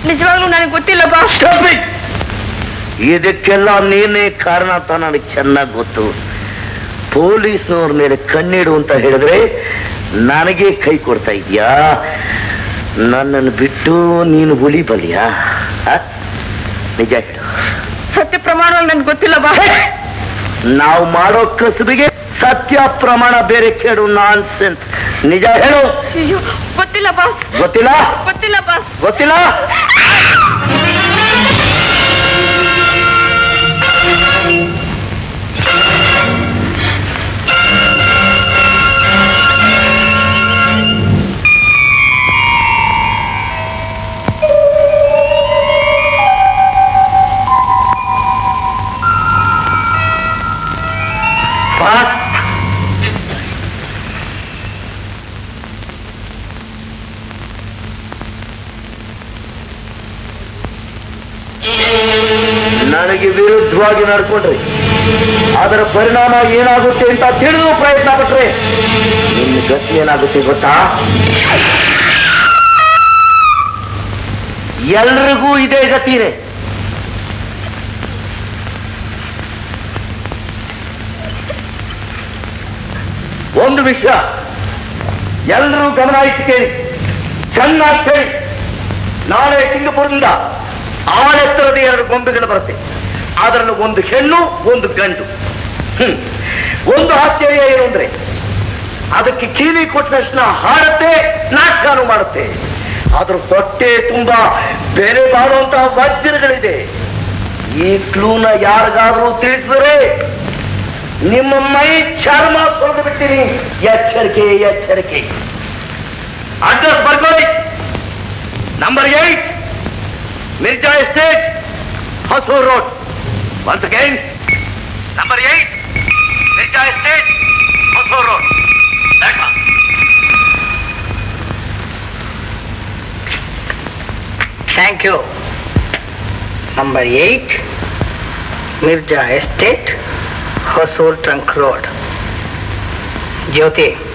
ನಿಜವಾಗ್ಲೂ ನನಗೆ ಗೊತ್ತಿಲ್ಲ ಬಾಸ್ Stop it! ಇದಕ್ಕೆಲ್ಲ ನೀನೇ ಕಾರಣ ಅಂತ ನನಗೆ ಚೆನ್ನಾಗಿ ಗೊತ್ತು ಪೊಲೀಸ್ನವ್ರ ಮೇಲೆ ಕಣ್ಣಿಡು ಅಂತ ಹೇಳಿದ್ರೆ ನನಗೆ ಕೈ ಕೊಡ್ತಾ ಇದೀಯಾ ನನ್ನನ್ನು ಬಿಟ್ಟು ನೀನು ಉಳಿಬಲಿಯಾ ಆ? ನಿಜ ಹೇಳು ಸತ್ಯ ಪ್ರಮಾಣವಾಗಿ ನನ್ಗೆ ಗೊತ್ತಿಲ್ಲ ಬಾಸ್ ನಾವು ಮಾಡೋ ಕಸುಬಿಗೆ ಸತ್ಯ ಪ್ರಮಾಣ ಬೇರೆ ಕೇಳು ನಾನ್ ಸೆನ್ಸ್ ನಿಜ ಹೇಳು ಅಯ್ಯೋ ಗೊತ್ತಿಲ್ಲ ಬಾಸ್ ಗೊತ್ತಿಲ್ಲ ಗೊತ್ತಿಲ್ಲ ಬಾಸ್ ಗೊತ್ತಿಲ್ಲ ಬಾಸ್ ನನಗೆ ವಿರುದ್ಧವಾಗಿ ನಡ್ಕೊಂಡ್ರಿ ಅದರ ಪರಿಣಾಮ ಏನಾಗುತ್ತೆ ಅಂತ ತಿಳಿದು ಪ್ರಯತ್ನ ಪಟ್ರೆ ನಿನ್ನ ಗತಿ ಏನಾಗುತ್ತೆ ಗೊತ್ತಾ ಎಲ್ರಿಗೂ ಇದೇ ಗತಿನೇ ಒಂದು ವಿಷಯ ಎಲ್ಲರೂ ಗಮನ ಇಟ್ಟು ಕೇಳಿ ಚೆನ್ನಾಗಿ ಕೇಳಿ ನಾಳೆ ಸಿಂಗಪುರದಿಂದ ಆಳೆತ್ತರದ ಎರಡು ಗೊಂಬೆಗಳು ಬರುತ್ತೆ ಅದರಲ್ಲಿ ಒಂದು ಹೆಣ್ಣು ಒಂದು ಗಂಡು ಹ್ಮ್. ಒಂದು ಆಶ್ಚರ್ಯ ಏನು ಅಂದ್ರೆ ಅದಕ್ಕೆ ಕೀಲಿ ಕೊಟ್ಟ ತಕ್ಷಣ ಹಾಡುತ್ತೆ ನಾಟಕನೂ ಮಾಡುತ್ತೆ ಅದ್ರ ಹೊಟ್ಟೆ ತುಂಬಾ ಬೆಲೆ ಬಾಳುವಂತಹ ವಜ್ರಗಳಿದೆ ಈ ಕ್ಲೂನ ಯಾರಿಗಾದ್ರೂ ತಿಳಿಸಿದ್ರೆ ನಿಮ್ಮ ಮೈ ಚರ್ಮ ಸುಳಿದು ಬಿಡ್ತೀನಿ ಎಚ್ಚರಿಕೆ ಎಚ್ಚರಿಕೆ ಅಡ್ರೆಸ್ ಬರ್ಕೊಳ್ಳಿ number eight Mirza estate Hosur road once again number eight Mirza estate Hosur road thank you number eight Mirza estate Hosur trunk road Jyothi